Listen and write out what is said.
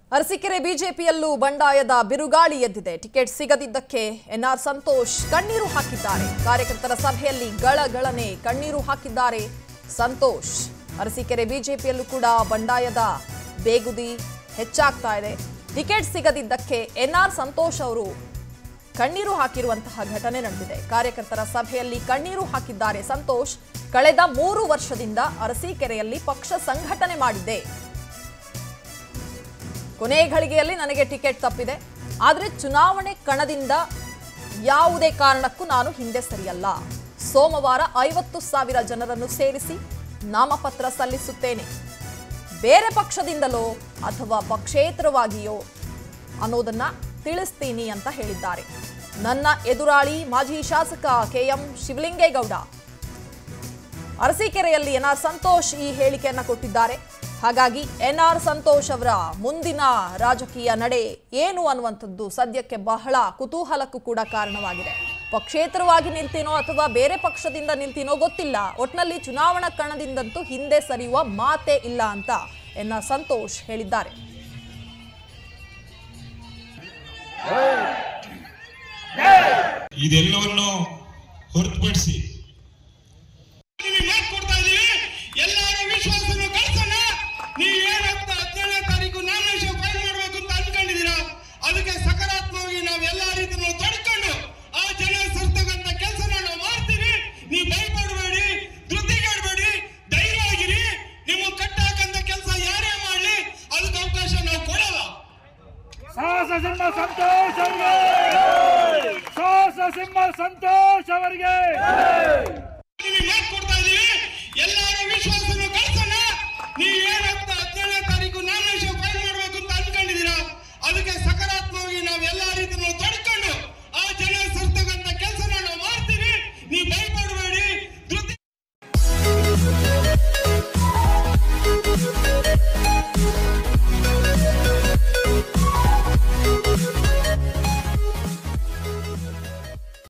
ಅರಸೀಕೆರೆ ಬಿಜೆಪಿಯಲ್ಲೂ ಬಂಡಾಯದ ಬಿರುಗಾಳಿ ಎದ್ದಿದೆ ಟಿಕೆಟ್ ಸಿಗದಿದ್ದಕ್ಕೆ ಎನ್ಆರ್ ಸಂತೋಷ್ ಕಣ್ಣೀರು ಹಾಕಿದ್ದಾರೆ ಕಾರ್ಯಕರ್ತರ ಸಭೆಯಲ್ಲಿ ಗಳಗಳನೆ ಕಣ್ಣೀರು ಹಾಕಿದ್ದಾರೆ ಸಂತೋಷ್ ಅರಸೀಕೆರೆ ಬಿಜೆಪಿಯಲ್ಲೂ ಕೂಡ ಬಂಡಾಯದ ಬೇಗುದಿ ಹೆಚ್ಚಾಗ್ತಾ ಇದೆ ಟಿಕೆಟ್ ಸಿಗದಿದ್ದಕ್ಕೆ ಎನ್ಆರ್ ಸಂತೋಷ್ ಅವರು ಕಣ್ಣೀರು ಹಾಕಿರುವಂತಹ ಘಟನೆ ನಡೆದಿದೆ ಕಾರ್ಯಕರ್ತರ ಸಭೆಯಲ್ಲಿ ಕಣ್ಣೀರು ಹಾಕಿದ್ದಾರೆ ಸಂತೋಷ್ ಕಳೆದ ಮೂರು ವರ್ಷದಿಂದ ಅರಸೀಕೆರೆಯಲ್ಲಿ ಪಕ್ಷ ಸಂಘಟನೆ ಮಾಡಿದ್ದೆ ಕೊನೆ ಘಳಿಗೆಯಲ್ಲಿ ನನಗೆ ಟಿಕೆಟ್ ತಪ್ಪಿದೆ ಆದರೆ ಚುನಾವಣೆ ಕಣದಿಂದ ಯಾವುದೇ ಕಾರಣಕ್ಕೂ ನಾನು ಹಿಂದೆ ಸರಿಯಲ್ಲ ಸೋಮವಾರ ಐವತ್ತು ಸಾವಿರ ಜನರನ್ನು ಸೇರಿಸಿ ನಾಮಪತ್ರ ಸಲ್ಲಿಸುತ್ತೇನೆ ಬೇರೆ ಪಕ್ಷದಿಂದಲೋ ಅಥವಾ ಪಕ್ಷೇತರವಾಗಿಯೋ ಅನ್ನೋದನ್ನ ತಿಳಿಸ್ತೀನಿ ಅಂತ ಹೇಳಿದ್ದಾರೆ ನನ್ನ ಎದುರಾಳಿ ಮಾಜಿ ಶಾಸಕ ಕೆಎಂ ಶಿವಲಿಂಗೇಗೌಡ ಅರಸೀಕೆರೆಯಲ್ಲಿ ಎನ್ಆರ್ ಸಂತೋಷ್ ಈ ಹೇಳಿಕೆಯನ್ನ ಕೊಟ್ಟಿದ್ದಾರೆ ಹಾಗಾಗಿ ಎನ್ಆರ್ ಸಂತೋಷ್ ಅವರ ಮುಂದಿನ ರಾಜಕೀಯ ನಡೆ ಏನು ಅನ್ನುವಂಥದ್ದು ಸದ್ಯಕ್ಕೆ ಬಹಳ ಕುತೂಹಲಕ್ಕೂ ಕೂಡ ಕಾರಣವಾಗಿದೆ ಪಕ್ಷೇತರವಾಗಿ ನಿಲ್ತೀನೋ ಅಥವಾ ಬೇರೆ ಪಕ್ಷದಿಂದ ನಿಲ್ತೀನೋ ಗೊತ್ತಿಲ್ಲ ಒಟ್ನಲ್ಲಿ ಚುನಾವಣಾ ಕಣದಿಂದಂತೂ ಹಿಂದೆ ಸರಿಯುವ ಮಾತೇ ಇಲ್ಲ ಅಂತ ಎನ್ಆರ್ ಸಂತೋಷ್ ಹೇಳಿದ್ದಾರೆ ಇದೆಲ್ಲವನ್ನು ಹೊರತುಪಡಿಸಿ ನಿಮಗೆ ಮಾತು ಕೊಡ್ತಾ ಇದೀವಿ ಎಲ್ಲರ ವಿಶ್ವಾಸವನ್ನು ಗಳಿಸೋಣ ನೀವು ಏನಂತ ಹದಿನೇಳನೇ ತಾರೀಕು ನಾಮಿನೇಷನ್ ಫೈಲ್ ಮಾಡಬೇಕು ಅಂತ ಅನ್ಕೊಂಡಿದ್ದೀರಾ ಅದಕ್ಕೆ ಸಕಾರಾತ್ಮಕವಾಗಿ ನಾವು ಎಲ್ಲ ರೀತಿಯಲ್ಲೂ ತಡ್ಕೊಂಡು ಆ ಜನ ಸರ್ತಕ್ಕಂಥ ಕೆಲಸನ ನಾವು ಮಾಡ್ತೀವಿ ನೀವು ಭಯಪಡಬೇಡಿ ಧೃತಿಗೆಡಬೇಡಿ ಧೈರ್ಯ ಆಗಿರಿ ನಿಮ್ಮ ಕಟ್ಟಾಕಂತ ಕೆಲಸ ಯಾರೇ ಮಾಡಲಿ ಅದಕ್ಕೆ ಅವಕಾಶ ನಾವು ಕೊಡಲ್ಲ ಸಾಹಸ ಸಿಂಹ ಸಂತೋಷ್ ಅವರಿಗೆ ಸಾಹಸ ಸಿಂಹ ಸಂತೋಷ್ ಅವರಿಗೆ ನಿಮಗೆ ಮಾತು ಕೊಡ್ತಾ ಇದೀವಿ ಎಲ್ಲರ ವಿಶ್ವಾಸವನ್ನು ಗಳಿಸೋಣ ನೀವು ಏನು